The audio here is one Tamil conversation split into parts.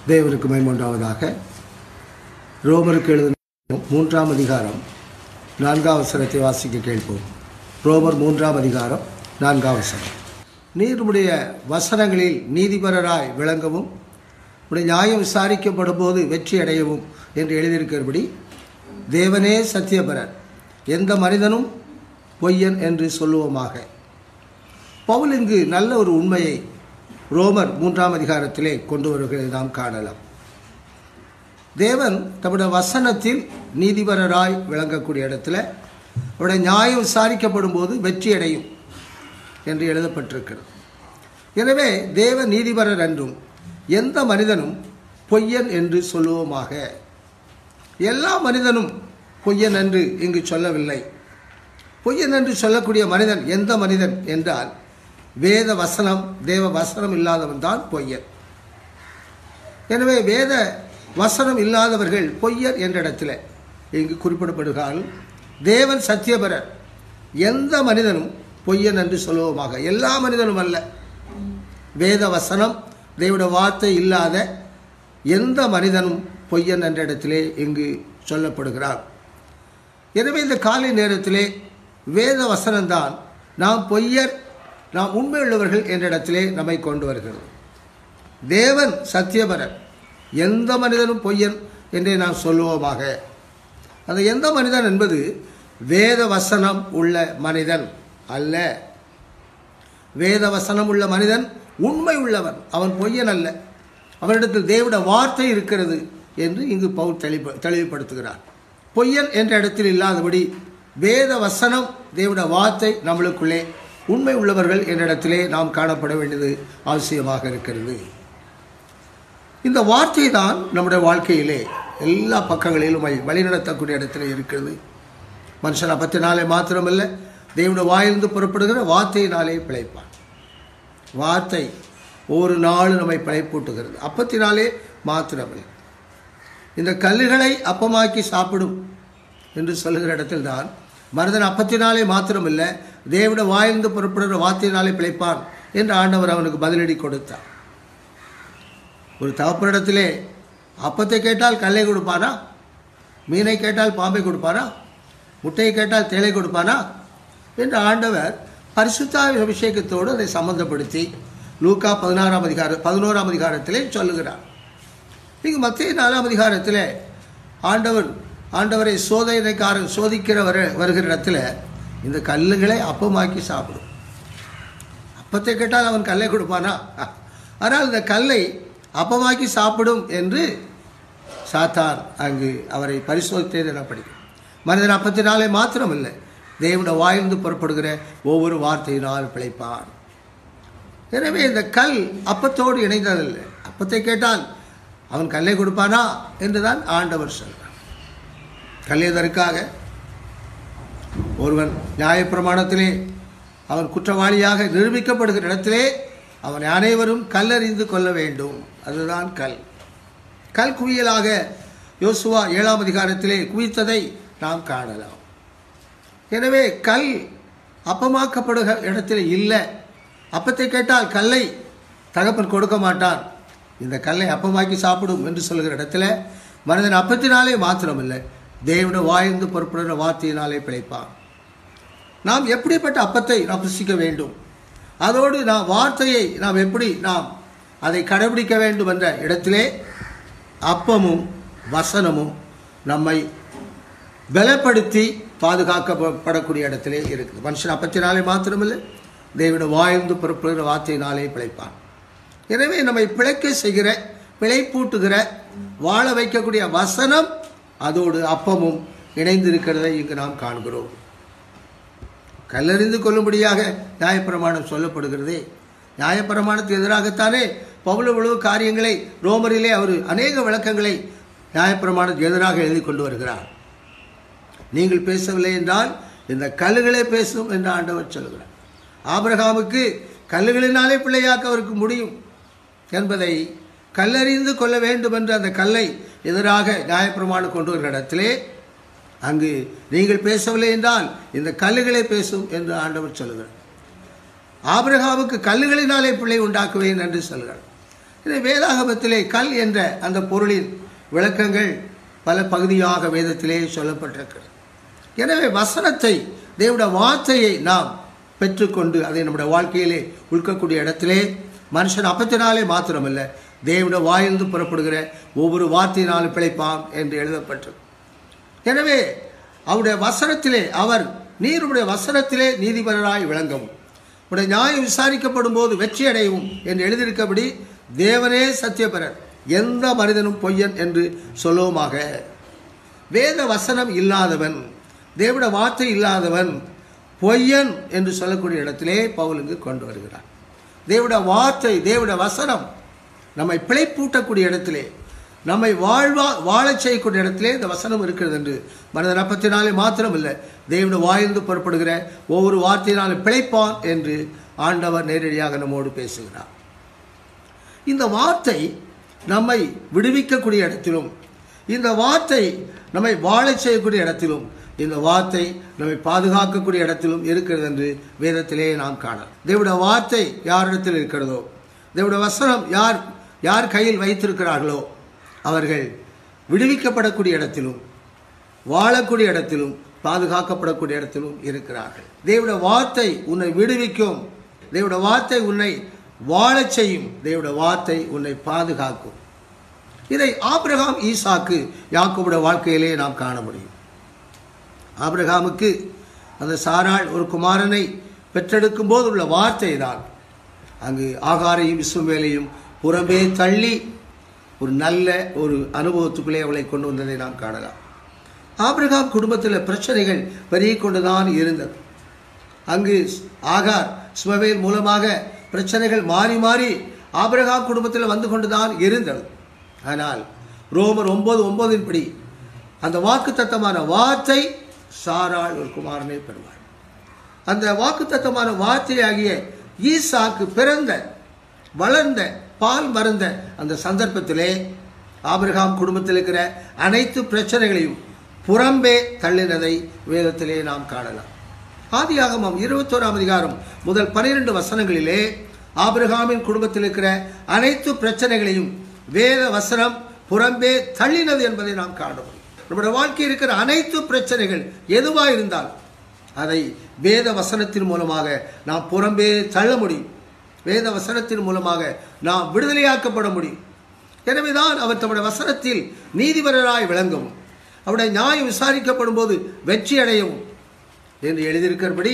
தேவனுக்கு மைமூன்றாவதாக ரோமருக்கு எழுதின மூன்றாம் அதிகாரம் நான்காம் வசனத்தை வாசிக்க கேட்போம் ரோமர் மூன்றாம் அதிகாரம் நான்காம் வசனம் நீர் உடைய வசனங்களில் நீதிபரராய் விளங்கவும் உடைய நியாயம் விசாரிக்கப்படும் போது வெற்றி அடையவும் என்று எழுதியிருக்கிறபடி தேவனே சத்தியபரர் எந்த மனிதனும் பொய்யன் என்று சொல்லுவோமாக பவுல் இங்கு நல்ல ஒரு உண்மையை ரோமர் மூன்றாம் அதிகாரத்திலே கொண்டு வருகிறதை நாம் காணலாம் தேவன் தம்முடைய வசனத்தில் நீதிபரராய் விளங்கக்கூடிய இடத்துல அவருடைய நியாயம் விசாரிக்கப்படும் போது வெற்றி அடையும் என்று எழுதப்பட்டிருக்கிறது எனவே தேவ நீதிபரர் என்றும் எந்த மனிதனும் பொய்யன் என்று சொல்லுவோமாக எல்லா மனிதனும் பொய்யன் என்று இங்கு சொல்லவில்லை பொய்யன் என்று சொல்லக்கூடிய மனிதன் எந்த மனிதன் என்றால் வேத வசனம் தேவ வசனம் இல்லாதவன் தான் பொய்யன் எனவே வேத வசனம் இல்லாதவர்கள் பொய்யர் என்ற இடத்துல இங்கு குறிப்பிடப்படுகிறார்கள் தேவன் சத்தியபரர் எந்த மனிதனும் பொய்யன் என்று சொல்லுவோமாக எல்லா மனிதனும் அல்ல வேத வசனம் தேவட வார்த்தை இல்லாத எந்த மனிதனும் பொய்யன் என்ற இடத்திலே இங்கு சொல்லப்படுகிறார் எனவே இந்த காலை நேரத்திலே வேத வசனம்தான் நாம் பொய்யர் நாம் உண்மையுள்ளவர்கள் என்ற இடத்திலே நம்மை கொண்டு வருகிறது தேவன் சத்தியபரர் எந்த மனிதனும் பொய்யன் என்றே நாம் சொல்லுவோமாக அந்த எந்த மனிதன் என்பது வேத வசனம் உள்ள மனிதன் அல்ல வேத வசனம் உள்ள மனிதன் உண்மை உள்ளவன் அவன் பொய்யன் அல்ல அவனிடத்தில் தேவிட வார்த்தை இருக்கிறது என்று இங்கு பவுல் தெளிவு தெளிவுபடுத்துகிறார் பொய்யன் என்ற இடத்தில் இல்லாதபடி வேத வசனம் தேவிட வார்த்தை நம்மளுக்குள்ளே உண்மை உள்ளவர்கள் என்ற இடத்திலே நாம் காணப்பட வேண்டியது அவசியமாக இருக்கிறது இந்த வார்த்தை தான் நம்முடைய வாழ்க்கையிலே எல்லா பக்கங்களிலும் வழிநடத்தக்கூடிய இடத்துல இருக்கிறது மனுஷன் அப்பத்தினாலே மாத்திரமல்ல தேவனுடைய வாயிலிருந்து புறப்படுகிற வார்த்தையினாலே பிழைப்பான் வார்த்தை ஒவ்வொரு நாளும் நம்மை பிழைப்பூட்டுகிறது அப்பத்தினாலே மாத்திரமல்ல இந்த கல்லுகளை அப்பமாக்கி சாப்பிடும் என்று சொல்லுகிற இடத்தில் தான் மனிதன் அப்பத்தினாலே மாத்திரமில்லை தேவட வாயிலிருந்து புறப்படுகிற வார்த்தையினாலே பிழைப்பான் என்று ஆண்டவர் அவனுக்கு பதிலடி கொடுத்தார் ஒரு தகப்பனிடத்திலே அப்பத்தை கேட்டால் கல்லை கொடுப்பானா மீனை கேட்டால் பாம்பை கொடுப்பானா முட்டையை கேட்டால் தேலை கொடுப்பானா என்று ஆண்டவர் பரிசுத்தா அபிஷேகத்தோடு அதை சம்பந்தப்படுத்தி லூக்கா பதினாறாம் அதிகார பதினோராம் அதிகாரத்திலே சொல்லுகிறார் இங்கு மத்திய நாலாம் அதிகாரத்தில் ஆண்டவர் ஆண்டவரை சோதனைக்காரன் சோதிக்கிற வர வருகிற இடத்துல இந்த கல்லுகளை அப்பமாக்கி சாப்பிடும் அப்பத்தை கேட்டால் அவன் கல்லை கொடுப்பானா ஆனால் இந்த கல்லை அப்பமாக்கி சாப்பிடும் என்று சாத்தான் அங்கு அவரை பரிசோதித்தது என படிக்கும் மனிதன் அப்பத்தினாலே மாத்திரமில்லை தேவனுடைய வாய்ந்து புறப்படுகிற ஒவ்வொரு வார்த்தையினால் பிழைப்பான் எனவே இந்த கல் அப்பத்தோடு இணைந்ததில்லை அப்பத்தை கேட்டால் அவன் கல்லை கொடுப்பானா என்றுதான் ஆண்டவர் சொல்றார் கல்லியதற்காக ஒருவன் நியாயப்பிரமாணத்திலே அவன் குற்றவாளியாக நிரூபிக்கப்படுகிற இடத்திலே அவன் அனைவரும் கல்லறிந்து கொள்ள வேண்டும் அதுதான் கல் கல் குவியலாக யோசுவா ஏழாம் அதிகாரத்திலே குவித்ததை நாம் காணலாம் எனவே கல் அப்பமாக்கப்படுகிற இடத்துல இல்லை அப்பத்தை கேட்டால் கல்லை தகப்பன் கொடுக்க மாட்டான் இந்த கல்லை அப்பமாக்கி சாப்பிடும் என்று சொல்கிற இடத்துல மனிதன் அப்பத்தினாலே மாத்திரமில்லை தேவனுடைய வாய்ந்து பொறுப்படுகிற வார்த்தையினாலே பிழைப்பான் நாம் எப்படிப்பட்ட அப்பத்தை நாம் புசிக்க வேண்டும் அதோடு நாம் வார்த்தையை நாம் எப்படி நாம் அதை கடைபிடிக்க வேண்டும் என்ற இடத்திலே அப்பமும் வசனமும் நம்மை பலப்படுத்தி பாதுகாக்கப்படக்கூடிய இடத்திலே இருக்குது மனுஷன் அப்பத்தினாலே மாத்திரமில்லை தேவன வாய்ந்து புறப்படுகிற வார்த்தையினாலே பிழைப்பான் எனவே நம்மை பிழைக்க செய்கிற பிழைப்பூட்டுகிற வாழ வைக்கக்கூடிய வசனம் அதோடு அப்பமும் இணைந்திருக்கிறதை இங்கு நாம் காண்கிறோம் கல்லறிந்து கொள்ளும்படியாக நியாயப்பிரமாணம் சொல்லப்படுகிறதே நியாயப்பிரமாணத்துக்கு எதிராகத்தானே பவுல உழவு காரியங்களை ரோமரிலே அவர் அநேக விளக்கங்களை நியாயப்பிரமாணத்துக்கு எதிராக எழுதி கொண்டு வருகிறார் நீங்கள் பேசவில்லை என்றால் இந்த கல்லுகளே பேசும் என்று ஆண்டவர் சொல்கிறார் ஆபிரகாமுக்கு கல்லுகளினாலே பிள்ளையாக்க அவருக்கு முடியும் என்பதை கல்லறிந்து கொள்ள வேண்டும் என்று அந்த கல்லை எதிராக நியாயப்பிரமாணம் கொண்டு வருகிற இடத்திலே அங்கு நீங்கள் பேசவில்லை என்றால் இந்த கல்லுகளே பேசும் என்று ஆண்டவர் சொல்லுகிறார் ஆபிரகாமுக்கு கல்லுகளினாலே பிள்ளை உண்டாக்குவேன் என்று சொல்கிறார் இதை வேதாகமத்திலே கல் என்ற அந்த பொருளின் விளக்கங்கள் பல பகுதியாக வேதத்திலே சொல்லப்பட்டிருக்கிறது எனவே வசனத்தை தேவனுடைய வார்த்தையை நாம் பெற்றுக்கொண்டு அதை நம்முடைய வாழ்க்கையிலே உள்கக்கூடிய இடத்திலே மனுஷன் அப்பத்தினாலே மாத்திரமல்ல தேவனுடைய வாயிலிருந்து புறப்படுகிற ஒவ்வொரு வார்த்தையினாலும் பிழைப்பான் என்று எழுதப்பட்டது எனவே அவருடைய வசனத்திலே அவர் நீருடைய வசனத்திலே நீதிபரராய் விளங்கவும் உடைய நியாயம் விசாரிக்கப்படும் போது வெற்றி அடையவும் என்று எழுதியிருக்கபடி தேவனே சத்தியபரர் எந்த மனிதனும் பொய்யன் என்று சொல்லுவோமாக வேத வசனம் இல்லாதவன் தேவட வார்த்தை இல்லாதவன் பொய்யன் என்று சொல்லக்கூடிய இடத்திலே பவுல் இங்கு கொண்டு வருகிறார் தேவட வார்த்தை தேவட வசனம் நம்மை பிழைப்பூட்டக்கூடிய இடத்திலே நம்மை வாழ்வா வாழச் செய்யக்கூடிய இடத்திலே இந்த வசனம் இருக்கிறது என்று மனத அப்பத்தினாலே மாத்திரம் இல்லை தேவன வாயிலிருந்து புறப்படுகிற ஒவ்வொரு வார்த்தையினாலும் பிழைப்பான் என்று ஆண்டவர் நேரடியாக நம்மோடு பேசுகிறார் இந்த வார்த்தை நம்மை விடுவிக்கக்கூடிய இடத்திலும் இந்த வார்த்தை நம்மை வாழச் செய்யக்கூடிய இடத்திலும் இந்த வார்த்தை நம்மை பாதுகாக்கக்கூடிய இடத்திலும் இருக்கிறது என்று வேதத்திலே நாம் காணலாம் தேவட வார்த்தை யாரிடத்தில் இருக்கிறதோ தேவட வசனம் யார் யார் கையில் வைத்திருக்கிறார்களோ அவர்கள் விடுவிக்கப்படக்கூடிய இடத்திலும் வாழக்கூடிய இடத்திலும் பாதுகாக்கப்படக்கூடிய இடத்திலும் இருக்கிறார்கள் தேவட வார்த்தை உன்னை விடுவிக்கும் தேவட வார்த்தை உன்னை வாழச் செய்யும் தேவட வார்த்தை உன்னை பாதுகாக்கும் இதை ஆபிரகாம் ஈசாக்கு யாக்கோபுடைய வாழ்க்கையிலே நாம் காண முடியும் ஆபிரகாமுக்கு அந்த சாராள் ஒரு குமாரனை பெற்றெடுக்கும் போது உள்ள வார்த்தை தான் அங்கு ஆகாரையும் இஸ்மவேலையும் புறம்பே தள்ளி ஒரு நல்ல ஒரு அனுபவத்துக்குள்ளே அவளை கொண்டு வந்ததை நாம் காணலாம் ஆபிரகாம் குடும்பத்தில் பிரச்சனைகள் பெருகி கொண்டுதான் இருந்தது அங்கு ஆகார் ஸ்மவேல் மூலமாக பிரச்சனைகள் மாறி மாறி ஆபிரகாம் குடும்பத்தில் வந்து கொண்டுதான் இருந்தது ஆனால் ரோமர் ஒன்பது ஒன்பதின் படி அந்த வாக்குத்தத்தமான வார்த்தை சாராள் ஒரு குமாரனை பெறுவார் அந்த வாக்குத்தத்தமான வார்த்தையாகிய ஈசாக்கு பிறந்த வளர்ந்த பால் மறந்த அந்த சந்தர்ப்பத்திலே ஆபிரகாம் குடும்பத்தில் இருக்கிற அனைத்து பிரச்சனைகளையும் புறம்பே தள்ளினதை வேதத்திலே நாம் காணலாம் ஆதியாகமம் இருபத்தோராம் அதிகாரம் முதல் பனிரெண்டு வசனங்களிலே ஆபிரகாமின் குடும்பத்தில் இருக்கிற அனைத்து பிரச்சனைகளையும் வேத வசனம் புறம்பே தள்ளினது என்பதை நாம் காண முடியும் நம்முடைய வாழ்க்கையில் இருக்கிற அனைத்து பிரச்சனைகள் எதுவாக இருந்தால் அதை வேத வசனத்தின் மூலமாக நாம் புறம்பே தள்ள முடியும் வேத வசனத்தின் மூலமாக நாம் விடுதலையாக்கப்பட முடியும் எனவேதான் அவர் தம்முடைய வசனத்தில் நீதிபரராய் விளங்கவும் அவருடைய நியாயம் விசாரிக்கப்படும் போது வெற்றி அடையவும் என்று எழுதியிருக்கிறபடி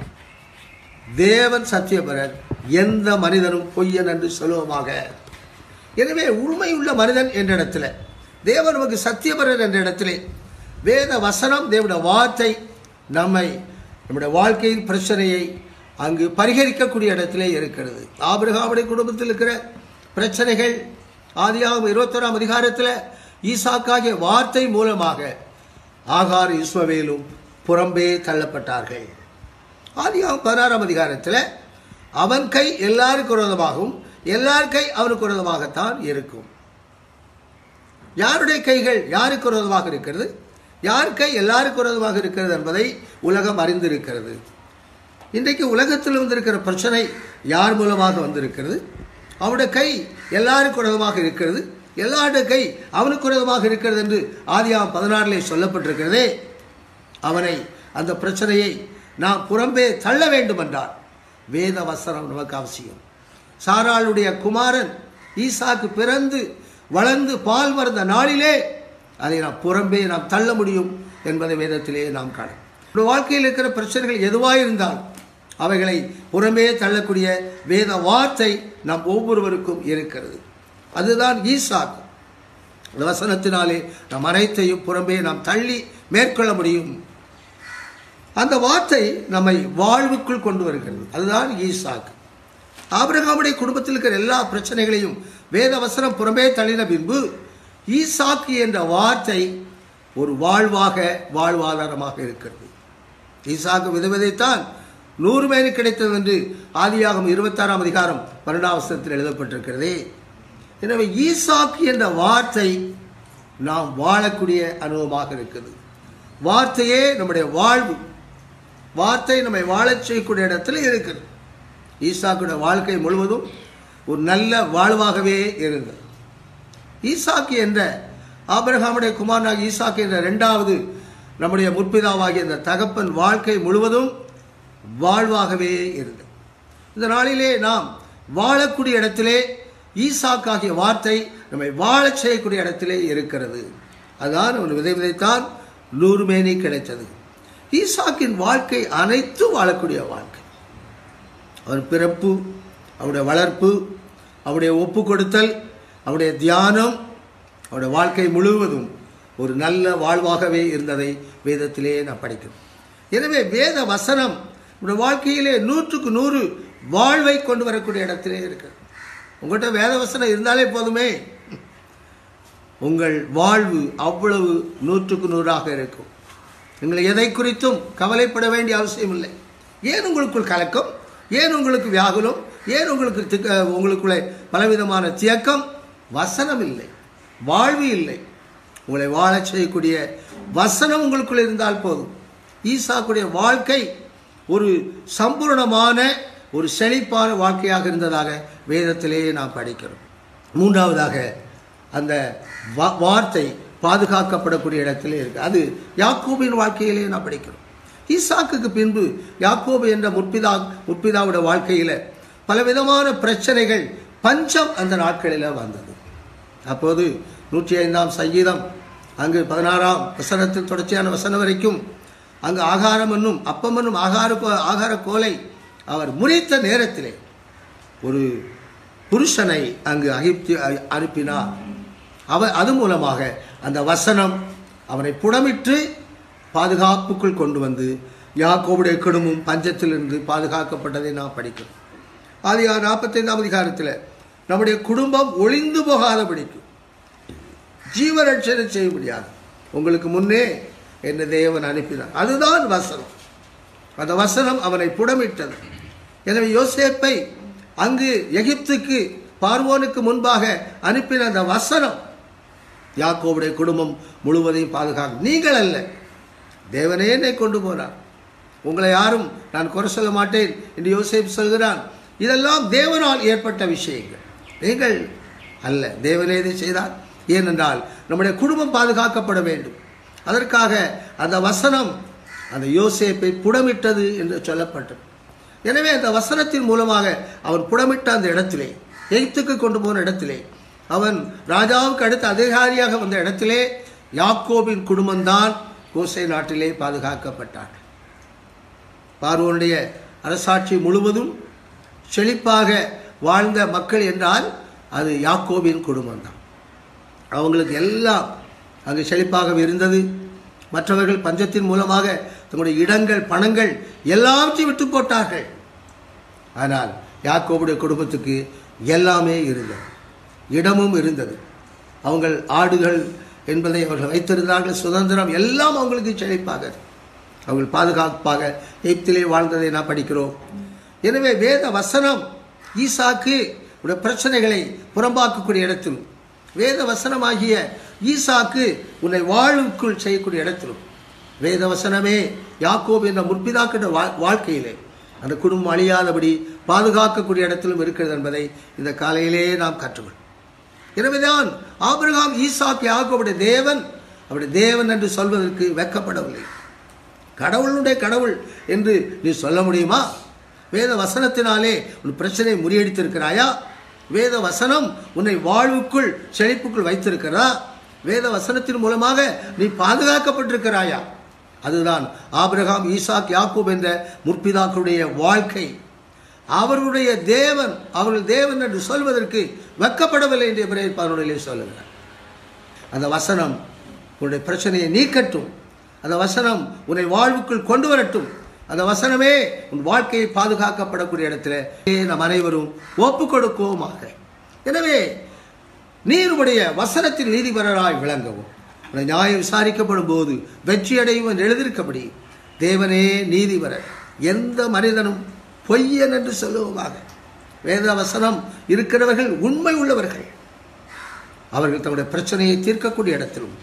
தேவன் சத்தியபரர் எந்த மனிதனும் பொய்யன் என்று சொல்லுவோமாக எனவே உண்மையுள்ள மனிதன் என்ற இடத்துல தேவன் நமக்கு சத்தியபரர் என்ற இடத்திலே வேத வசனம் தேவனுடைய வார்த்தை நம்மை நம்முடைய வாழ்க்கையின் பிரச்சனையை அங்கு பரிகரிக்கக்கூடிய இடத்திலே இருக்கிறது ஆபிரகாமுடைய குடும்பத்தில் இருக்கிற பிரச்சனைகள் ஆதியாகும் இருபத்தோராம் அதிகாரத்தில் ஈசாக்காகிய வார்த்தை மூலமாக ஆகார் இஸ்மவேலும் புறம்பே தள்ளப்பட்டார்கள் ஆதியாகும் பதினாறாம் அதிகாரத்தில் அவன் கை எல்லாருக்கும் விரோதமாகவும் எல்லார் கை அவனுக்கு விரோதமாகத்தான் இருக்கும் யாருடைய கைகள் யாருக்கு விரோதமாக இருக்கிறது யார் கை எல்லாருக்கு விரோதமாக இருக்கிறது என்பதை உலகம் அறிந்திருக்கிறது இன்றைக்கு உலகத்தில் வந்திருக்கிற பிரச்சனை யார் மூலமாக வந்திருக்கிறது அவனுடைய கை எல்லாருக்கும் விரோதமாக இருக்கிறது எல்லாருடைய கை அவனுக்கு விரோதமாக இருக்கிறது என்று ஆதியாம் பதினாறிலே சொல்லப்பட்டிருக்கிறதே அவனை அந்த பிரச்சனையை நாம் புறம்பே தள்ள வேண்டும் என்றார் வேத வசனம் நமக்கு அவசியம் சாராளுடைய குமாரன் ஈசாக்கு பிறந்து வளர்ந்து பால் மறந்த நாளிலே அதை நாம் புறம்பே நாம் தள்ள முடியும் என்பதை வேதத்திலே நாம் காணும் நம்முடைய வாழ்க்கையில் இருக்கிற பிரச்சனைகள் எதுவாக இருந்தால் அவைகளை புறம்பே தள்ளக்கூடிய வேத வார்த்தை நம் ஒவ்வொருவருக்கும் இருக்கிறது அதுதான் ஈசாக்கு அந்த வசனத்தினாலே நம் அனைத்தையும் புறம்பே நாம் தள்ளி மேற்கொள்ள முடியும் அந்த வார்த்தை நம்மை வாழ்வுக்குள் கொண்டு வருகிறது அதுதான் ஈசாக்கு ஆபிரகாமுடைய குடும்பத்தில் இருக்கிற எல்லா பிரச்சனைகளையும் வேத வசனம் புறம்பே தள்ளின பின்பு ஈசாக்கு என்ற வார்த்தை ஒரு வாழ்வாக வாழ்வாதாரமாக இருக்கிறது ஈசாக்கு விதவிதைத்தான் நூறு மேனு கிடைத்தது என்று ஆதியாகும் இருபத்தாறாம் அதிகாரம் பன்னெண்டாம் வசனத்தில் எழுதப்பட்டிருக்கிறதே எனவே ஈசாக்கு என்ற வார்த்தை நாம் வாழக்கூடிய அனுபவமாக இருக்குது வார்த்தையே நம்முடைய வாழ்வு வார்த்தை நம்மை வாழச் செய்யக்கூடிய இடத்துல இருக்குது ஈசாக்குடைய வாழ்க்கை முழுவதும் ஒரு நல்ல வாழ்வாகவே இருந்தது ஈசாக்கு என்ற ஆபிரகாமுடைய குமாரனாக ஈசாக்கு என்ற இரண்டாவது நம்முடைய முற்பிதாவாகிய இந்த தகப்பன் வாழ்க்கை முழுவதும் வாழ்வாகவே இருந்தது இந்த நாளிலே நாம் வாழக்கூடிய இடத்திலே ஈசாக்காகிய வார்த்தை நம்மை வாழச் செய்யக்கூடிய இடத்திலே இருக்கிறது அதான் அவன் விதை விதைத்தான் நூறு மேனி கிடைத்தது ஈசாக்கின் வாழ்க்கை அனைத்தும் வாழக்கூடிய வாழ்க்கை அவர் பிறப்பு அவருடைய வளர்ப்பு அவருடைய ஒப்பு கொடுத்தல் அவருடைய தியானம் அவருடைய வாழ்க்கை முழுவதும் ஒரு நல்ல வாழ்வாகவே இருந்ததை வேதத்திலே நான் படிக்கிறோம் எனவே வேத வசனம் உங்களுடைய வாழ்க்கையிலே நூற்றுக்கு நூறு வாழ்வை கொண்டு வரக்கூடிய இடத்திலே இருக்கிறது உங்கள்கிட்ட வேத வசனம் இருந்தாலே போதுமே உங்கள் வாழ்வு அவ்வளவு நூற்றுக்கு நூறாக இருக்கும் நீங்கள் எதை குறித்தும் கவலைப்பட வேண்டிய அவசியம் இல்லை ஏன் உங்களுக்குள் கலக்கம் ஏன் உங்களுக்கு வியாகுலம் ஏன் உங்களுக்கு திக்க உங்களுக்குள்ளே பலவிதமான தியக்கம் வசனம் இல்லை வாழ்வு இல்லை உங்களை வாழச் செய்யக்கூடிய வசனம் உங்களுக்குள் இருந்தால் போதும் ஈசாக்குடைய வாழ்க்கை ஒரு சம்பூர்ணமான ஒரு செழிப்பான வாழ்க்கையாக இருந்ததாக வேதத்திலேயே நாம் படிக்கிறோம் மூன்றாவதாக அந்த வா- வார்த்தை பாதுகாக்கப்படக்கூடிய இடத்திலே இருக்கு அது யாக்கோபின் வாழ்க்கையிலே நான் படிக்கிறோம் ஈசாக்குக்கு பின்பு யாக்கோபு என்ற முற்பிதா முற்பிதாவுடைய வாழ்க்கையில் பலவிதமான பிரச்சனைகள் பஞ்சம் அந்த நாட்களில் வந்தது அப்போது நூற்றி ஐந்தாம் சங்கீதம் அங்கு பதினாறாம் வசனத்தில் தொடர்ச்சியான வசனம் வரைக்கும் அங்கு ஆகாரம் என்னும் அப்பம் என்னும் ஆகார கோ- ஆகார கோலை அவர் முறித்த நேரத்திலே ஒரு புருஷனை அங்கு அகிப்தி அ- அனுப்பினார் அவர் அது மூலமாக அந்த வசனம் அவனை புடமிட்டு பாதுகாப்புக்குள் கொண்டு வந்து யாக்கோவுடைய குடும்பம் பஞ்சத்திலிருந்து பாதுகாக்கப்பட்டதை நாம் படிக்கிறோம் ஆதி நாற்பத்தைந்தாம் அதிகாரத்தில் நம்முடைய குடும்பம் ஒளிந்து போகாதபடிக்கு ஜீவரட்சணை செய்ய முடியாது உங்களுக்கு முன்னே என்ன தேவன் அனுப்பினார் அதுதான் வசனம் அந்த வசனம் அவனை புடமிட்டது எனவே யோசேப்பை அங்கு எகிப்துக்கு பார்வோனுக்கு முன்பாக அனுப்பின அந்த வசனம் யாக்கோவுடைய குடும்பம் முழுவதையும் பாதுகாக்கும் நீங்கள் அல்ல தேவனே என்னை கொண்டு போனார் உங்களை யாரும் நான் குறை சொல்ல மாட்டேன் என்று யோசேப் சொல்கிறான் இதெல்லாம் தேவனால் ஏற்பட்ட விஷயங்கள் நீங்கள் அல்ல தேவனே இதை செய்தார் ஏனென்றால் நம்முடைய குடும்பம் பாதுகாக்கப்பட வேண்டும் அதற்காக அந்த வசனம் அந்த யோசேப்பை புடமிட்டது என்று சொல்லப்பட்டது எனவே அந்த வசனத்தின் மூலமாக அவன் புடமிட்ட அந்த இடத்திலே எகிப்துக்கு கொண்டு போன இடத்திலே அவன் ராஜாவுக்கு அடுத்த அதிகாரியாக வந்த இடத்திலே யாக்கோபின் குடும்பம்தான் கோசை நாட்டிலே பாதுகாக்கப்பட்டான் பார்வோனுடைய அரசாட்சி முழுவதும் செழிப்பாக வாழ்ந்த மக்கள் என்றால் அது யாக்கோபின் குடும்பம்தான் அவங்களுக்கு எல்லாம் அங்கு செழிப்பாக இருந்தது மற்றவர்கள் பஞ்சத்தின் மூலமாக தங்களுடைய இடங்கள் பணங்கள் எல்லாவற்றையும் விட்டு போட்டார்கள் ஆனால் யாக்கோபுடைய குடும்பத்துக்கு எல்லாமே இருந்தது இடமும் இருந்தது அவங்கள் ஆடுகள் என்பதை அவர்கள் வைத்திருந்தார்கள் சுதந்திரம் எல்லாம் அவங்களுக்கு செழிப்பாக அவர்கள் பாதுகாப்பாக எய்ப்திலே வாழ்ந்ததை நாம் படிக்கிறோம் எனவே வேத வசனம் ஈசாக்கு உடைய பிரச்சனைகளை புறம்பாக்கக்கூடிய இடத்திலும் வேத வசனமாகிய ஈசாக்கு உன்னை வாழுக்குள் செய்யக்கூடிய இடத்திலும் வேத வசனமே யாக்கோப் என்ற முற்பிதாக்கின்ற வா வாழ்க்கையிலே அந்த குடும்பம் அழியாதபடி பாதுகாக்கக்கூடிய இடத்திலும் இருக்கிறது என்பதை இந்த காலையிலே நாம் கற்றுக்கொள் எனவேதான் ஆபிரகாம் ஈசாக்கு யாக்கோவுடைய தேவன் அவருடைய தேவன் என்று சொல்வதற்கு வெக்கப்படவில்லை கடவுளுடைய கடவுள் என்று நீ சொல்ல முடியுமா வேத வசனத்தினாலே உன் பிரச்சனையை முறியடித்திருக்கிறாயா வேத வசனம் உன்னை வாழ்வுக்குள் செழிப்புக்குள் வைத்திருக்கிறதா வேத வசனத்தின் மூலமாக நீ பாதுகாக்கப்பட்டிருக்கிறாயா அதுதான் ஆபிரகாம் ஈசாக் யாக்கூப் என்ற முற்பிதாக்களுடைய வாழ்க்கை அவர்களுடைய தேவன் அவர்கள் தேவன் என்று சொல்வதற்கு வெக்கப்படவில்லை என்று எபிரேயர் பதினொன்றிலே சொல்லுகிறார் அந்த வசனம் உன்னுடைய பிரச்சனையை நீக்கட்டும் அந்த வசனம் உன்னை வாழ்வுக்குள் கொண்டு வரட்டும் அந்த வசனமே உன் வாழ்க்கையை பாதுகாக்கப்படக்கூடிய இடத்துல நம் அனைவரும் ஒப்பு கொடுக்குவோமாக எனவே நீருடைய வசனத்தின் நீதிபரராய் விளங்கவும் உன்னை நியாயம் விசாரிக்கப்படும் போது வெற்றியடையும் என்று எழுதியிருக்கபடி தேவனே நீதிபரர் எந்த மனிதனும் பொய்யன் என்று சொல்லுவோமாக வேத வசனம் இருக்கிறவர்கள் உண்மை உள்ளவர்கள் அவர்கள் தங்களுடைய பிரச்சனையை தீர்க்கக்கூடிய இடத்திலும்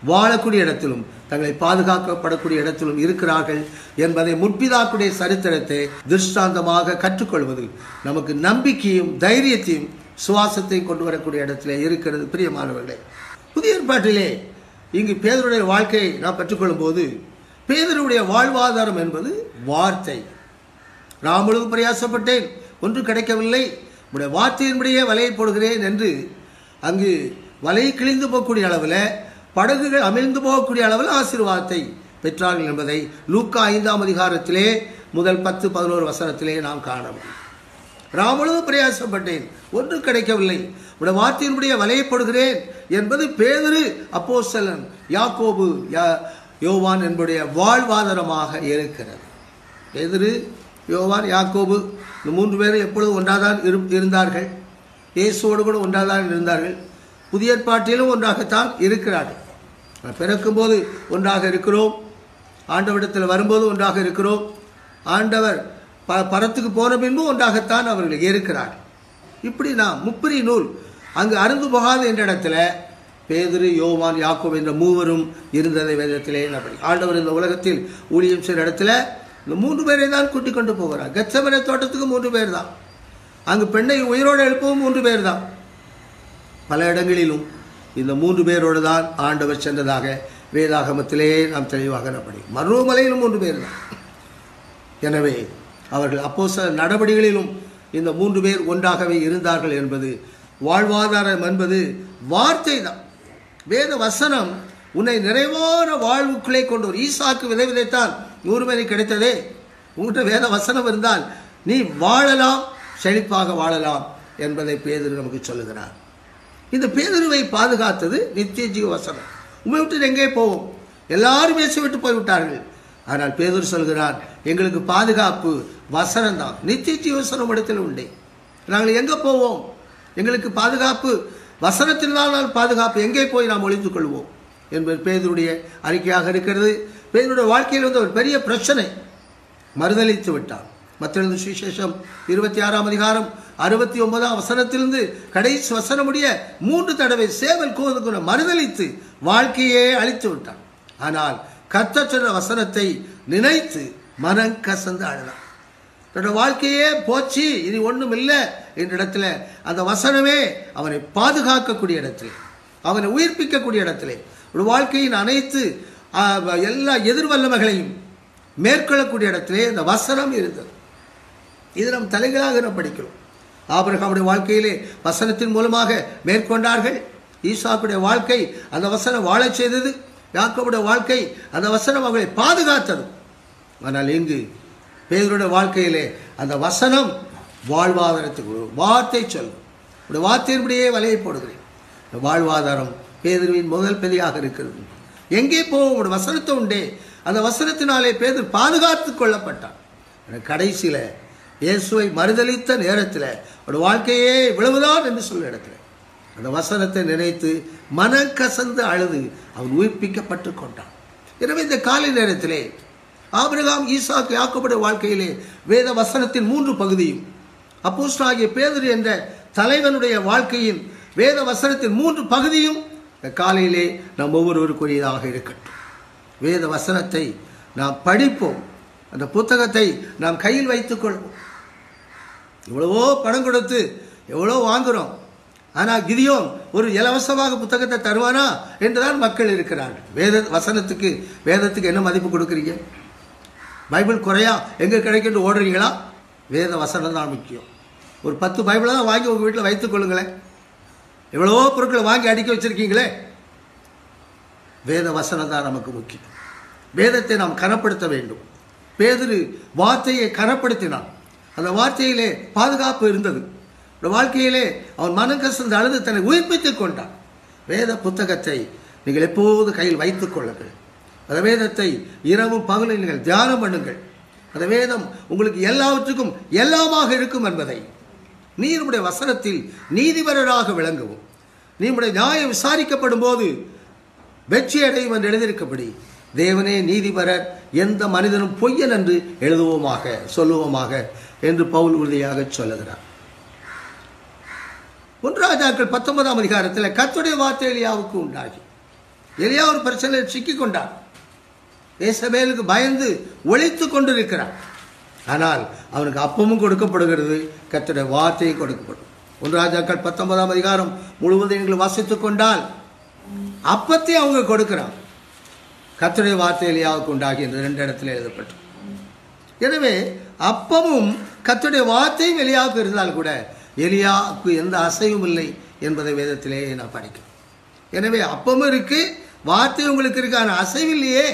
வாழக்கூடிய இடத்திலும் தங்களை பாதுகாக்கப்படக்கூடிய இடத்திலும் இருக்கிறார்கள் என்பதை முற்பிதாக்குடைய சரித்திரத்தை திருஷ்டாந்தமாக கற்றுக்கொள்வது நமக்கு நம்பிக்கையும் தைரியத்தையும் சுவாசத்தையும் கொண்டு வரக்கூடிய இடத்துல இருக்கிறது பிரியமானவர்களே புதிய ஏற்பாட்டிலே இங்கு பேதருடைய வாழ்க்கையை நாம் பெற்றுக்கொள்ளும் போது பேதருடைய வாழ்வாதாரம் என்பது வார்த்தை ராமுழுது பிரயாசப்பட்டேன் ஒன்று கிடைக்கவில்லை உடைய வார்த்தையின்படியே வலையை போடுகிறேன் என்று அங்கு வலை கிழிந்து போகக்கூடிய அளவில் படகுகள் அமிழ்ந்து போகக்கூடிய அளவில் ஆசீர்வாதத்தை பெற்றார்கள் என்பதை லூக்கா ஐந்தாம் அதிகாரத்திலே முதல் பத்து பதினோரு வசனத்திலே நாம் காண முடியும் ராமுழுது பிரயாசப்பட்டேன் ஒன்று கிடைக்கவில்லை உடைய வார்த்தையினுடைய வலையை போடுகிறேன் என்பது பேதரு அப்போஸ்தலன் யாக்கோபு யா- யோவான் என்புடைய வாழ்வாதாரமாக இருக்கிறது பேதுரு யோவான் யாக்கோபு இந்த மூன்று பேரும் எப்பொழுதும் ஒன்றாதான் இரு இருந்தார்கள் இயேசுவோடு கூட ஒன்றாதான் இருந்தார்கள் புதிய ஏற்பாட்டிலும் ஒன்றாகத்தான் இருக்கிறார்கள் பிறக்கும்போது ஒன்றாக இருக்கிறோம் ஆண்டவரிடத்தில் வரும்போது ஒன்றாக இருக்கிறோம் ஆண்டவர் ப பரத்துக்கு போன பின்பு ஒன்றாகத்தான் அவர்கள் இருக்கிறார்கள் இப்படி நாம் முப்பிரி நூல் அங்கு அருந்து போகாத என்ற இடத்துல பேதுரு யோவான் யாக்கோப் என்ற மூவரும் இருந்ததை வேதத்திலே நபடி ஆண்டவர் இந்த உலகத்தில் ஊழியம் செய்கிற இடத்துல இந்த மூன்று பேரை தான் கூட்டிக் கொண்டு போகிறார் கச்சமனை தோட்டத்துக்கு மூன்று பேர் தான் அங்கு பெண்ணை உயிரோடு எழுப்பவும் மூன்று பேர் தான் பல இடங்களிலும் இந்த மூன்று பேரோடு தான் ஆண்டவர் சென்றதாக வேதாகமத்திலே நாம் தெளிவாக நம்படி மருவமலையிலும் மூன்று பேர் தான் எனவே அவர்கள் அப்போ நடவடிக்கைகளிலும் இந்த மூன்று பேர் ஒன்றாகவே இருந்தார்கள் என்பது வாழ்வாதாரம் என்பது வார்த்தை தான் வேத வசனம் உன்னை நிறைவான வாழ்வுக்குள்ளே கொண்டு ஒரு ஈசாக்கு விதை விதைத்தான் நூறு மணி கிடைத்ததே உங்கள்கிட்ட வேத வசனம் இருந்தால் நீ வாழலாம் செழிப்பாக வாழலாம் என்பதை பேதுரு நமக்கு சொல்லுகிறார் இந்த பேதுருவை பாதுகாத்தது நித்திய ஜீவ வசனம் உண்மை விட்டு எங்கே போவோம் எல்லாரும் பேசி விட்டு போய்விட்டார்கள் ஆனால் பேதுரு சொல்கிறார் எங்களுக்கு பாதுகாப்பு வசனம் தான் நித்திய ஜீவ வசனம் இடத்தில் உண்டே நாங்கள் எங்கே போவோம் எங்களுக்கு பாதுகாப்பு வசனத்தினால் தான் பாதுகாப்பு எங்கே போய் நாம் ஒளிந்து கொள்வோம் என்பது பேதருடைய அறிக்கையாக இருக்கிறது பேதருடைய வாழ்க்கையில் வந்து ஒரு பெரிய பிரச்சனை மறுதளித்து விட்டான் மற்றொரு சுவிசேஷம் இருபத்தி ஆறாம் அதிகாரம் அறுபத்தி ஒன்பதாம் வசனத்திலிருந்து கடைசி வசனமுடைய மூன்று தடவை சேவல் கோதுகுண மறுதளித்து வாழ்க்கையே அழித்து விட்டான் ஆனால் கர்த்தர் சொன்ன வசனத்தை நினைத்து மனம் கசந்து அழலாம் தன்னோட வாழ்க்கையே போச்சு இது ஒன்றும் இல்லை என்ற இடத்துல அந்த வசனமே அவனை பாதுகாக்கக்கூடிய இடத்துல அவனை உயிர்ப்பிக்கக்கூடிய இடத்துல ஒரு வாழ்க்கையின் அனைத்து ஆ, எல்லா எதிர்வல்லமைகளையும் மேற்கொள்ளக்கூடிய இடத்திலே இந்த வசனம் இருந்தது இது நம் தலைகளாக நாம் படிக்கிறோம் ஆபிரகாமுடைய வாழ்க்கையிலே வசனத்தின் மூலமாக மேற்கொண்டார்கள் ஈசாக்குடைய வாழ்க்கை அந்த வசனம் வாழச் செய்தது யாக்கோபுடைய வாழ்க்கை அந்த வசனம் அவர்களை பாதுகாத்தது ஆனால் இங்கு பேதருடைய வாழ்க்கையிலே அந்த வசனம் வாழ்வாதாரத்துக்கு ஒரு வார்த்தை சொல்லும் ஒரு வார்த்தையின்படியே வலையை போடுகிறேன் இந்த வாழ்வாதாரம் பேதுருவின் முதல் பெரியாக இருக்கிறது எங்கே போவோம் ஒரு வசனத்தை உண்டே அந்த வசனத்தினாலே பேதர் பாதுகாத்து கொள்ளப்பட்டான் ஆனா கடைசியில இயேசுவை மறுதலித்த நேரத்தில் ஒரு வாழ்க்கையே இவ்வளவுதான் என்று சொல்ல இடத்துல அந்த வசனத்தை நினைத்து மனக்கசந்து அழுது அவன் உயிர்ப்பிக்கப்பட்டு கொண்டான் எனவே இந்த காலை நேரத்திலே ஆபிரகாம் ஈசாக்கு யாக்கோபுடைய வாழ்க்கையிலே வேத வசனத்தின் மூன்று பகுதியும் அப்போஸ்தலனாகிய பேதுரு என்ற தலைவனுடைய வாழ்க்கையின் வேத வசனத்தின் மூன்று பகுதியும் இந்த காலையிலே நம் ஒவ்வொருவருக்குரியதாக இருக்கட்டும் வேத வசனத்தை நாம் படிப்போம் அந்த புத்தகத்தை நாம் கையில் வைத்துக் கொள்வோம் எவ்வளவோ பணம் கொடுத்து எவ்வளோ வாங்குறோம் ஆனால் கிதியோன் ஒரு இலவசமாக புத்தகத்தை தருவானா என்றுதான் மக்கள் இருக்கிறார்கள் வேத வசனத்துக்கு வேதத்துக்கு என்ன மதிப்பு கொடுக்குறீங்க பைபிள் குறையா எங்கே கிடைக்குன்னு ஓடுறீங்களா வேத வசனம் தான் முக்கியம் ஒரு பத்து பைபிளை தான் வாங்கி உங்கள் வீட்டில் வைத்துக் கொள்ளுங்களேன் எவ்வளவோ பொருட்களை வாங்கி அடுக்கி வச்சிருக்கீங்களே வேத வசனம் தான் நமக்கு முக்கியம் வேதத்தை நாம் கனப்படுத்த வேண்டும் பேதுரு வார்த்தையை கனப்படுத்தினான் அந்த வார்த்தையிலே பாதுகாப்பு இருந்தது அந்த வாழ்க்கையிலே அவன் மனம் கசந்து அழுது தன்னை உயிர்ப்பித்துக் கொண்டான் வேத புத்தகத்தை நீங்கள் எப்போது கையில் வைத்துக் கொள்ளுங்கள் அந்த வேதத்தை இரவும் பகலும் நீங்கள் தியானம் பண்ணுங்கள் அந்த வேதம் உங்களுக்கு எல்லாவற்றுக்கும் எல்லாமாக இருக்கும் என்பதை நீ நம்முடைய வசனத்தில் நீதிபரராக விளங்கவும் நீ நம்முடைய நியாயம் விசாரிக்கப்படும் போது வெற்றி அடையும் என்று எழுதியிருக்கபடி தேவனே நீதிபரர் எந்த மனிதனும் பொய்யன் என்று எழுதுவோமாக சொல்லுவோமாக என்று பவுல் உறுதியாக சொல்லுகிறார் ஒன்றாஜாக்கள் பத்தொன்பதாம் அதிகாரத்தில் கர்த்தருடைய வார்த்தை எலியாவுக்கு உண்டாகி எலியா ஒரு பிரச்சனையில் சிக்கிக் கொண்டார் ஏசபேலுக்கு பயந்து ஒழித்து கொண்டிருக்கிறான் ஆனால் அவனுக்கு அப்பமும் கொடுக்கப்படுகிறது கர்த்தருடைய வார்த்தையும் கொடுக்கப்படும் ஒன்று ராஜாக்கள் பத்தொன்பதாம் அதிகாரம் முழுவதும் எங்களை வாசித்துக் கொண்டால் அப்பத்தை அவங்க கொடுக்கிறான் கர்த்தருடைய வார்த்தை எலியாவுக்கு உண்டாகி என்று ரெண்டு இடத்துல எழுதப்பட்டு எனவே அப்பமும் கர்த்தருடைய வார்த்தையும் எலியாவுக்கு இருந்தால் கூட எலியாவுக்கு எந்த அசைவும் இல்லை என்பதை வேதத்திலே நான் படிக்கிறேன் எனவே அப்பமும் இருக்கு வார்த்தை உங்களுக்கு இருக்கு ஆனால் அசைவில்லையே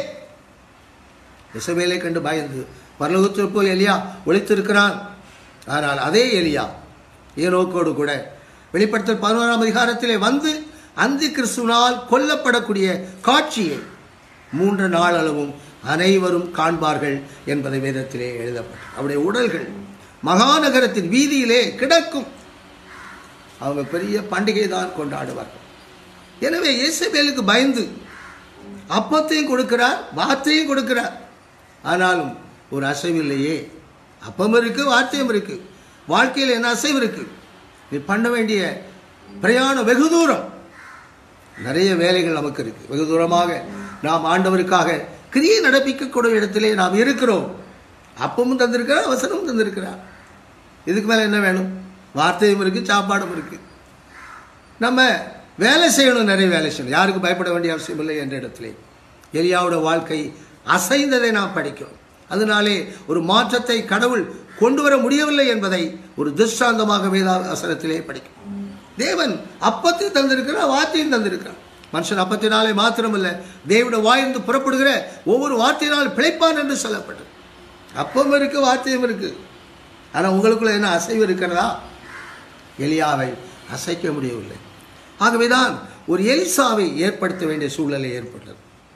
இசபேலை கண்டு பயந்து பரலோகத்தில் போய் எலியா ஒளித்திருக்கிறான் ஆனால் அதே எலியா ஏனோக்கோடு கூட வெளிப்படுத்தல் பதினோராம் அதிகாரத்திலே வந்து அந்தி கிறிஸ்துவனால் கொல்லப்படக்கூடிய காட்சியை மூன்று நாள் அளவும் அனைவரும் காண்பார்கள் என்பதை வேதத்திலே எழுதப்பட்டது அவருடைய உடல்கள் மகாநகரத்தின் வீதியிலே கிடக்கும் அவங்க பெரிய பண்டிகை தான் கொண்டாடுவார்கள் எனவே இயேசுபேலுக்கு பயந்து அப்பத்தையும் கொடுக்கிறார் வார்த்தையும் கொடுக்கிறார் ஆனாலும் ஒரு அசைவில்லையே அப்பம் இருக்கு வார்த்தையும் இருக்கு வாழ்க்கையில் என்ன அசைவு இருக்கு நீ பண்ண வேண்டிய பிரயாணம் வெகு தூரம் நிறைய வேலைகள் நமக்கு இருக்கு வெகு தூரமாக நாம் ஆண்டவருக்காக கிரியை நடப்பிக்கக்கூடிய இடத்திலே நாம் இருக்கிறோம் அப்பமும் தந்திருக்கிறார் அவசரமும் தந்திருக்கிறார் இதுக்கு மேலே என்ன வேணும் வார்த்தையும் இருக்கு சாப்பாடும் இருக்கு நம்ம வேலை செய்யணும் நிறைய வேலை செய்யணும் யாருக்கு பயப்பட வேண்டிய அவசியம் இல்லை என்ற இடத்திலே எலியாவோட வாழ்க்கை அசைந்ததை நாம் படிக்கிறோம் அதனாலே ஒரு மாற்றத்தை கடவுள் கொண்டு வர முடியவில்லை என்பதை ஒரு திருஷ்டாந்தமாக வேதாசனத்திலே படிக்கும் தேவன் அப்பத்தை தந்திருக்கிறார் வார்த்தையும் தந்திருக்கிறார் மனுஷன் அப்பத்தினாலே மாத்திரமல்ல தேவட வாயிருந்து புறப்படுகிற ஒவ்வொரு வார்த்தையினால் பிழைப்பான் என்று சொல்லப்பட்டது அப்பம் இருக்கு வார்த்தையும் இருக்கு ஆனால் உங்களுக்குள்ள என்ன அசைவு இருக்கிறதா எலியாவை அசைக்க முடியவில்லை ஆகவேதான் ஒரு எலிசாவை ஏற்படுத்த வேண்டிய சூழ்நிலை ஏற்பட்டது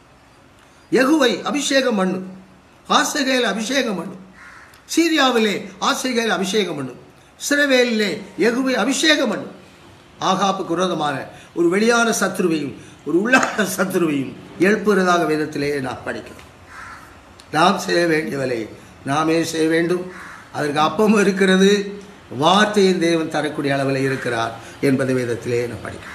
யகுவை அபிஷேகம் பண்ணு ஆசைகையில் அபிஷேகம் பண்ணு சீரியாவிலே ஆசைகையில் அபிஷேகம் பண்ணு சிறவேலிலே யகுவை அபிஷேகம் பண்ணு ஆகாப்புக்கு விரோதமான ஒரு வெளியான சத்ருவையும் ஒரு உள்ளான சத்ருவையும் எழுப்புகிறதாக வேதத்திலே நான் படிக்கிறோம் நாம் செய்ய வேண்டிய வேலை நாமே செய்ய வேண்டும் அதற்கு அப்பமும் இருக்கிறது வார்த்தையின் தேவன் தரக்கூடிய அளவில் இருக்கிறார் என்பது வேதத்திலே நான் படிக்கிறேன்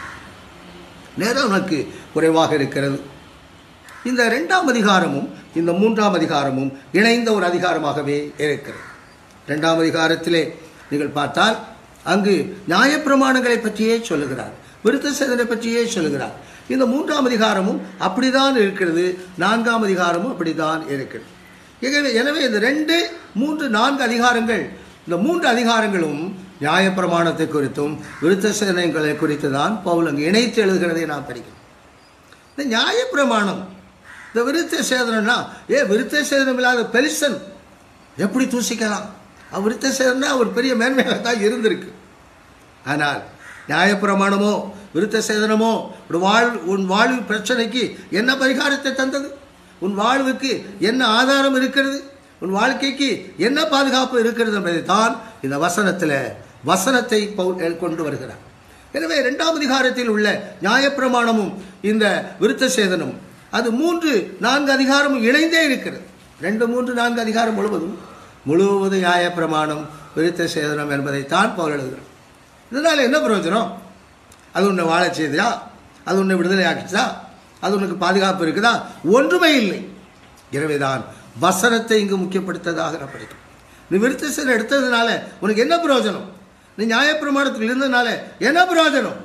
நேரம் நமக்கு குறைவாக இருக்கிறது இந்த ரெண்டாம் அதிகாரமும் இந்த மூன்றாம் அதிகாரமும் இணைந்த ஒரு அதிகாரமாகவே இருக்கிறது ரெண்டாம் அதிகாரத்திலே நீங்கள் பார்த்தால் அங்கு நியாயப்பிரமாணங்களை பற்றியே சொல்லுகிறார் விருத்த சேதனை பற்றியே சொல்லுகிறார் இந்த மூன்றாம் அதிகாரமும் அப்படிதான் இருக்கிறது நான்காம் அதிகாரமும் அப்படிதான் இருக்கிறது எனவே எனவே இந்த ரெண்டு மூன்று நான்கு அதிகாரங்கள் இந்த மூன்று அதிகாரங்களும் நியாயப்பிரமாணத்தை குறித்தும் விருத்த சேதனைகளை குறித்து தான் பவுல் அங்கு இணைத்து எழுதுகிறதை நாம் படிக்கிறோம் இந்த நியாயப்பிரமாணம் இந்த விருத்த சேதனம்னா ஏ விருத்த சேதனம் இல்லாத பெலிசன் எப்படி தூசிக்கலாம் அவர் விருத்த சேதனா ஒரு பெரிய மேன்மையாக தான் இருந்திருக்கு ஆனால் நியாயப்பிரமாணமோ விருத்த சேதனமோ ஒரு வாழ் உன் வாழ்வு பிரச்சனைக்கு என்ன பரிகாரத்தை தந்தது உன் வாழ்வுக்கு என்ன ஆதாரம் இருக்கிறது உன் வாழ்க்கைக்கு என்ன பாதுகாப்பு இருக்கிறது என்பதை தான் இந்த வசனத்தில் வசனத்தை பவுல் கொண்டு வருகிறார் எனவே இரண்டாம் அதிகாரத்தில் உள்ள நியாயப்பிரமாணமும் இந்த விருத்த சேதனம் அது மூன்று நான்கு அதிகாரமும் இணைந்தே இருக்கிறது ரெண்டு மூன்று நான்கு அதிகாரம் முழுவதும் முழுவதும் நியாயப்பிரமாணம் விருத்த சேதனம் என்பதைத்தான் பவுல் எழுதுகிறார் இதனால் என்ன பிரயோஜனம் அது உன்னை வாழ செய்தா அது உன்னை விடுதலை ஆக்கிச்சா அது உனக்கு பாதுகாப்பு இருக்குதா ஒன்றுமே இல்லை எனவேதான் வசனத்தை இங்கு முக்கியப்படுத்ததாக நான் படிக்கிறேன் நீ விருத்த சேதனம் எடுத்ததுனால உனக்கு என்ன பிரயோஜனம் நீ நியாயப்பிரமாணத்தில் இருந்ததுனால என்ன பிரயோஜனம்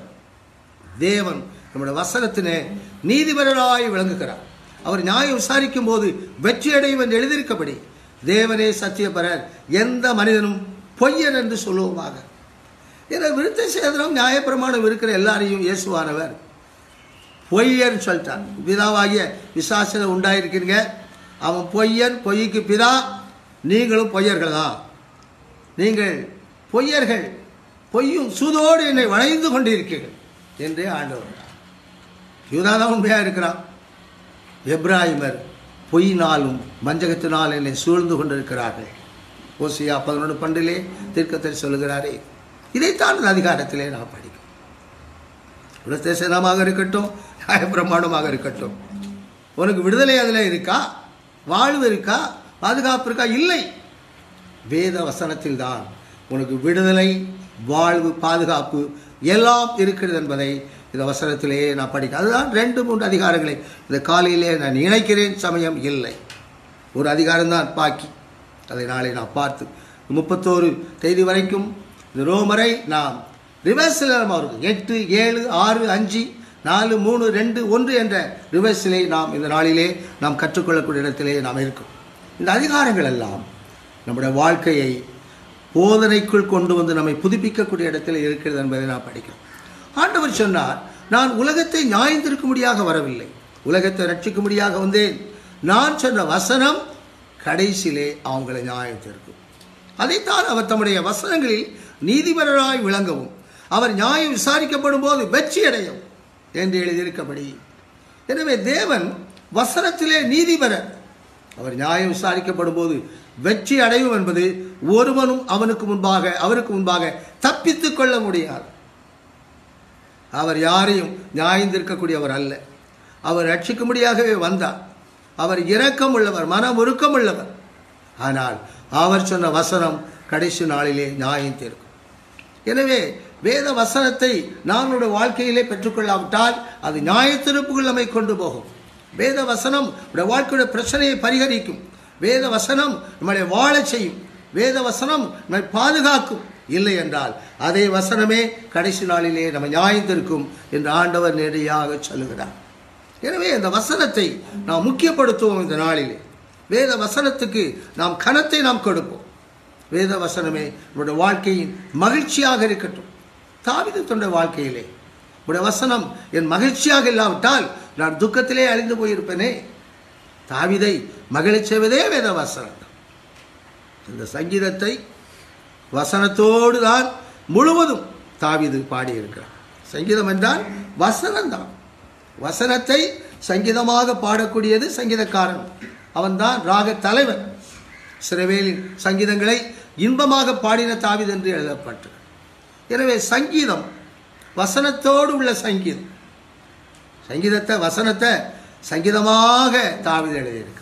தேவன் நம்முடைய வசனத்தினே நீதிபரராய் விளங்குகிறார் அவர் நியாயம் விசாரிக்கும் போது வெற்றி அடையும் என்று எழுதியிருக்கபடி தேவனே சத்தியபரர் எந்த மனிதனும் பொய்யன் என்று சொல்லுவோமாக ஏன்னா விருத்த சேதனம் நியாயப்பிரமாணம் இருக்கிற எல்லாரையும் இயேசுவானவர் பொய்யன் சொல்லிட்டான் பிதாவாகிய விசாசனை உண்டாயிருக்கீங்க அவன் பொய்யன் பொய்க்கு பிதா நீங்களும் பொய்யர்கள் தான் நீங்கள் பொய்யர்கள் பொய்யும் சூதோடு என்னை வளைந்து கொண்டிருக்கீர்கள் என்றே ஆண்டவர் யூதா தான் உண்மையாக இருக்கிறான் எப்ராஹிமர் பொய்யினாலும் வஞ்சகத்தினால் என்னை சூழ்ந்து கொண்டிருக்கிறார்கள் ஓசியா பதினொன்று பண்டிலே தீர்க்கத்தில் சொல்லுகிறாரே இதைத்தான் இந்த அதிகாரத்திலே நான் படிக்கும் விருத்தேசனமாக இருக்கட்டும் நியாயப்பிரமாணமாக இருக்கட்டும் உனக்கு விடுதலை அதில் இருக்கா வாழ்வு இருக்கா பாதுகாப்பு இருக்கா இல்லை வேத வசனத்தில் தான் உனக்கு விடுதலை வாழ்வு பாதுகாப்பு எல்லாம் இருக்கிறது என்பதை இந்த வசனத்திலேயே நான் படிக்க அதுதான் ரெண்டு மூன்று அதிகாரங்களை இந்த காலையிலே நான் இணைக்கிறேன் சமயம் இல்லை ஒரு அதிகாரம்தான் பாக்கி அதை நாளை நான் பார்த்து முப்பத்தோரு தேதி வரைக்கும் இந்த ரோமரை நாம் ரிவர்ஸில் நம்ம இருக்கும் எட்டு ஏழு ஆறு அஞ்சு நாலு மூணு ரெண்டு ஒன்று என்ற ரிவர்ஸிலே நாம் இந்த நாளிலே நாம் கற்றுக்கொள்ளக்கூடிய இடத்திலே நாம் இருக்கோம் இந்த அதிகாரங்கள் எல்லாம் நம்முடைய வாழ்க்கையை போதனைக்குள் கொண்டு வந்து நம்மை புதுப்பிக்கக்கூடிய இடத்தில் இருக்கிறது என்பதை நாம் படிக்கிறோம் ஆண்டவர் சொன்னார் நான் உலகத்தை நியாயந்திருக்கும்படியாக வரவில்லை உலகத்தை ரட்சிக்கும்படியாக வந்தேன் நான் சொன்ன வசனம் கடைசியிலே அவங்களை நியாயத்திருக்கும் அதைத்தான் அவர் தம்முடைய வசனங்களில் நீதிபரராய் விளங்கவும் அவர் நியாயம் விசாரிக்கப்படும் போது வெற்றி அடையும் என்று எழுதியிருக்கபடி எனவே தேவன் வசனத்திலே நீதிபரர் அவர் நியாயம் விசாரிக்கப்படும் போது வெற்றி அடையும் என்பது ஒருவனும் அவனுக்கு முன்பாக அவருக்கு முன்பாக தப்பித்துக் கொள்ள முடியாது அவர் யாரையும் நியாயந்திருக்கக்கூடியவர் அல்ல அவர் ரட்சிக்கும்படியாகவே வந்தார் அவர் இரக்கம் உள்ளவர் மனம் உருக்கம் உள்ளவர் ஆனால் அவர் சொன்ன வசனம் கடைசி நாளிலே நியாயம் தீர்க்கும் எனவே வேத வசனத்தை நம்முடைய வாழ்க்கையிலே பெற்றுக்கொள்ளாவிட்டால் அது நியாயத்திருப்புகள் நம்மை கொண்டு போகும் வேத வசனம் நம்முடைய வாழ்க்கையுடைய பிரச்சனையை பரிகரிக்கும் வேத வசனம் நம்மளை வாழச் செய்யும் வேத வசனம் நம்மை பாதுகாக்கும் இல்லை என்றால் அதே வசனமே கடைசி நாளிலே நம்ம நியாயத்திருக்கும் என்று ஆண்டவர் நேரடியாக சொல்லுகிறார் எனவே இந்த வசனத்தை நாம் முக்கியப்படுத்துவோம் இந்த நாளிலே வேத வசனத்துக்கு நாம் கனத்தை நாம் கொடுப்போம் வேத வசனமே நம்முடைய வாழ்க்கையின் மகிழ்ச்சியாக இருக்கட்டும் தாவித தொண்ட வாழ்க்கையிலே உடைய வசனம் என் மகிழ்ச்சியாக இல்லாவிட்டால் நான் துக்கத்திலே அழிந்து போயிருப்பேனே தாவிதை மகிழச் செய்வதே வேத வசனம் இந்த சங்கீதத்தை வசனத்தோடு தான் முழுவதும் தாவிது பாடியிருக்கிறார் சங்கீதம் என்றால் வசனம் தான் வசனத்தை சங்கீதமாக பாடக்கூடியது சங்கீதக்காரன் அவன்தான் ராக தலைவன் சிறவேலின் சங்கீதங்களை இன்பமாக பாடின தாவிது என்று எழுதப்பட்டது எனவே சங்கீதம் வசனத்தோடு உள்ள சங்கீதம் சங்கீதத்தை வசனத்தை சங்கீதமாக தாவிது எழுதியிருக்கு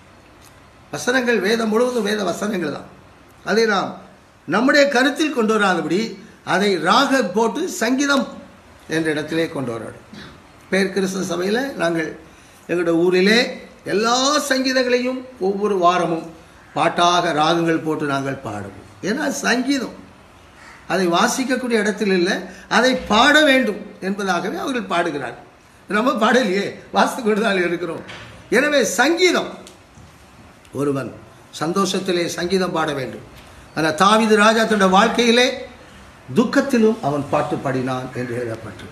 வசனங்கள் வேதம் முழுவதும் வேத வசனங்கள் தான் அதை நாம் நம்முடைய கருத்தில் கொண்டு வராதபடி அதை ராக போட்டு சங்கீதம் என்ற இடத்திலே கொண்டு வரணும் பேர் கிறிஸ்தவ சபையில் நாங்கள் எங்களுடைய ஊரிலே எல்லா சங்கீதங்களையும் ஒவ்வொரு வாரமும் பாட்டாக ராகங்கள் போட்டு நாங்கள் பாடுவோம் ஏன்னா சங்கீதம் அதை வாசிக்கக்கூடிய இடத்தில் இல்லை அதை பாட வேண்டும் என்பதாகவே அவர்கள் பாடுகிறார்கள் நம்ம பாடலையே வாசித்து கொண்டுதான் இருக்கிறோம் எனவே சங்கீதம் ஒருவன் சந்தோஷத்திலே சங்கீதம் பாட வேண்டும் ஆனால் தாவிது ராஜா தன்னுடைய வாழ்க்கையிலே துக்கத்திலும் அவன் பாட்டு பாடினான் என்று எழுதப்பட்டிருக்கு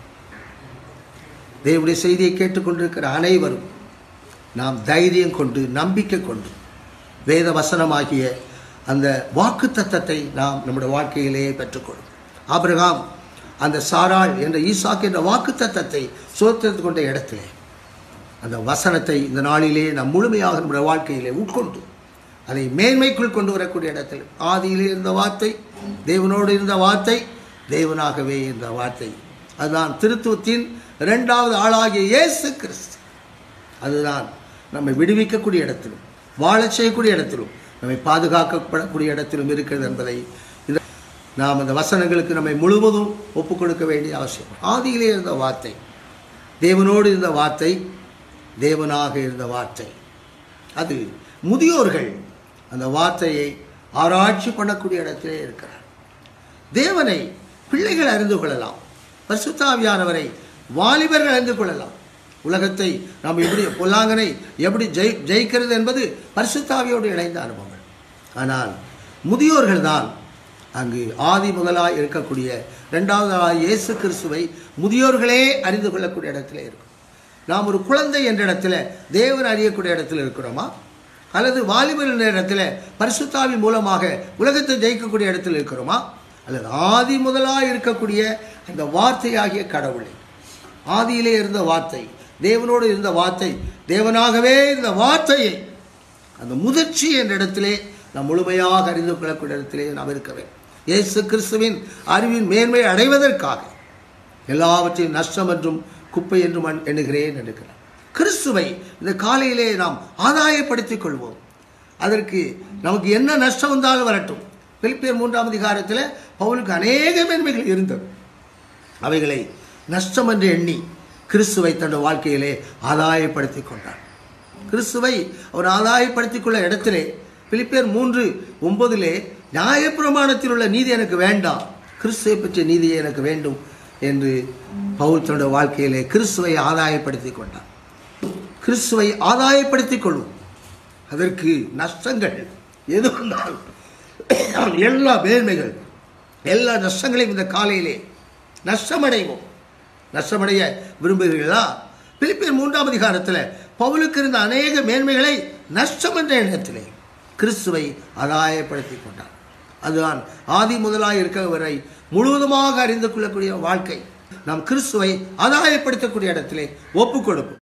தேவனுடைய செய்தியை கேட்டுக்கொண்டிருக்கிற அனைவரும் நாம் தைரியம் கொண்டு நம்பிக்கை கொண்டு வேத வசனமாகிய அந்த வாக்கு தத்தத்தை நாம் நம்முடைய வாழ்க்கையிலேயே பெற்றுக்கொள்ளும் ஆபிரகாம் அந்த சாராள் என்ற ஈசாக் என்ற வாக்கு தத்தத்தை சுதந்திரத்து கொண்ட இடத்திலே அந்த வசனத்தை இந்த நாளிலே நாம் முழுமையாக நம்முடைய வாழ்க்கையிலே உட்கொண்டு அதை மேன்மைக்குள் கொண்டு வரக்கூடிய இடத்தில் ஆதியிலே இருந்த வார்த்தை தேவனோடு இருந்த வார்த்தை தேவனாகவே இருந்த வார்த்தை அதுதான் திருத்துவத்தின் இரண்டாவது ஆளாகிய இயேசு கிறிஸ்து அதுதான் நம்மை விடுவிக்கக்கூடிய இடத்திலும் வாழச் செய்யக்கூடிய இடத்திலும் நம்மை பாதுகாக்கப்படக்கூடிய இடத்திலும் இருக்கிறது என்பதை இந்த நாம் அந்த வசனங்களுக்கு நம்மை முழுவதும் ஒப்புக் கொடுக்க வேண்டிய அவசியம் ஆதியிலே இருந்த வார்த்தை தேவனோடு இருந்த வார்த்தை தேவனாக இருந்த வார்த்தை அது முதியோர்கள் அந்த வார்த்தையை ஆராய்ச்சி பண்ணக்கூடிய இடத்திலே இருக்கிறார் தேவனை பிள்ளைகள் அறிந்து கொள்ளலாம் பரிசுத்தாவியானவரை வாலிபர்கள் அறிந்து கொள்ளலாம் உலகத்தை நாம் எப்படி பொல்லாங்கனை எப்படி ஜெய் ஜெயிக்கிறது என்பது பரிசுத்தாவியோடு இணைந்த அனுபவங்கள் ஆனால் முதியோர்கள் தான் அங்கு ஆதி முதலாய் இருக்கக்கூடிய இரண்டாவது ஆளாய் இயேசு கிறிஸ்துவை முதியோர்களே அறிந்து கொள்ளக்கூடிய இடத்துல இருக்கும் நாம் ஒரு குழந்தை என்ற இடத்துல தேவன் அறியக்கூடிய இடத்துல இருக்கிறோமா அல்லது வாலிபர் என்ற இடத்துல பரிசுத்தாவி மூலமாக உலகத்தை ஜெயிக்கக்கூடிய இடத்துல இருக்கிறோமா அல்லது ஆதி முதலாய் இருக்கக்கூடிய அந்த வார்த்தையாகிய கடவுளை ஆதியிலே இருந்த வார்த்தை தேவனோடு இருந்த வார்த்தை தேவனாகவே இருந்த வார்த்தையை அந்த முதிர்ச்சி என்ற இடத்திலே நாம் முழுமையாக அறிந்து கொள்ளக்கூடிய இடத்திலே நாம் இருக்க வேண்டும் இயேசு கிறிஸ்துவின் அறிவின் மேன்மை அடைவதற்காக எல்லாவற்றையும் நஷ்டம் என்றும் குப்பை என்றும் எண்- எண்ணுகிறேன் என்கிறார் கிறிஸ்துவை இந்த காலையிலே நாம் ஆதாயப்படுத்திக் கொள்வோம் அதற்கு நமக்கு என்ன நஷ்டம் வந்தாலும் வரட்டும் பிலிப்பியர் மூன்றாம் அதிகாரத்தில் பவுலுக்கு அநேக மேன்மைகள் இருந்தது அவைகளை நஷ்டம் என்று எண்ணி கிறிஸ்துவை தன் வாழ்க்கையிலே ஆதாயப்படுத்தி கொண்டார் கிறிஸ்துவை அவர் ஆதாயப்படுத்திக் கொள்ள இடத்திலே பிலிப்பியர் மூன்று ஒன்பதிலே நியாயப்பிரமாணத்தில் உள்ள நீதி எனக்கு வேண்டாம் கிறிஸ்துவை பற்றிய நீதியே எனக்கு வேண்டும் என்று பவுல் தன்னுடைய வாழ்க்கையிலே கிறிஸ்துவை ஆதாயப்படுத்தி கொண்டார் கிறிஸ்துவை ஆதாயப்படுத்திக் கொள்வோம் அதற்கு நஷ்டங்கள் எது வந்தாலும் எல்லா மேன்மைகள் எல்லா நஷ்டங்களையும் இந்த காலையிலே நஷ்டமடைவோம் நஷ்டமடைய விரும்புகிறீர்களா பிலிப்பியர் மூன்றாம் அதிகாரத்தில் பவுலுக்கு இருந்த அநேக மேன்மைகளை நஷ்டம் என்ற எண்ணத்திலே கிறிஸ்துவை ஆதாயப்படுத்தி கொண்டார் அதுதான் ஆதி முதலாய் இருக்கிறவரை முழுவதுமாக அறிந்து கொள்ளக்கூடிய வாழ்க்கை நாம் கிறிஸ்துவை ஆதாயப்படுத்தக்கூடிய இடத்திலே ஒப்புக் கொடுப்போம்